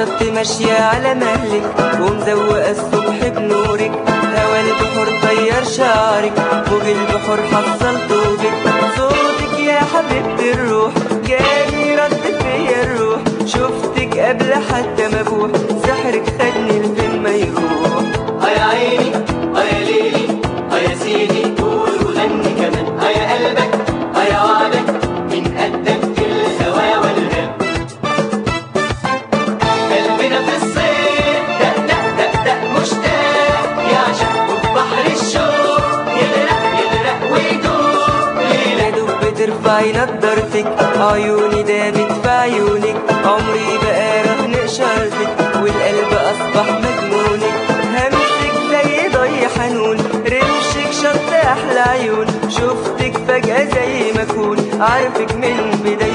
عالشط ماشية على مهلك ومزوقة الصبح بنورك هوا البحور طير شعرك فوق البحور حصل طوبك صوتك يا حبيبة الروح جاني رد فيا الروح شفتك قبل حتى ما بوح سحرك خدني لفين ما يروح اه يا عيني اه يا ليلي اه يا سيدي قول وغني كمان اه يا قلبك اه يا وعدك من قدك الهوى والهام قلبنا في الصيف دق دق دق دق مشتاق يعشق وفي بحر الشوق يغرق يغرق ويدوب ليلة يا دوب بترفعي نضارتك عيوني دابت في عيونك عمري بقى رهن اشارتك والقلب اصبح مجنونك همسك زي ضي حنون رمشك شط احلى عيون شفتك فجأة زي ما اكون عارفك من بداية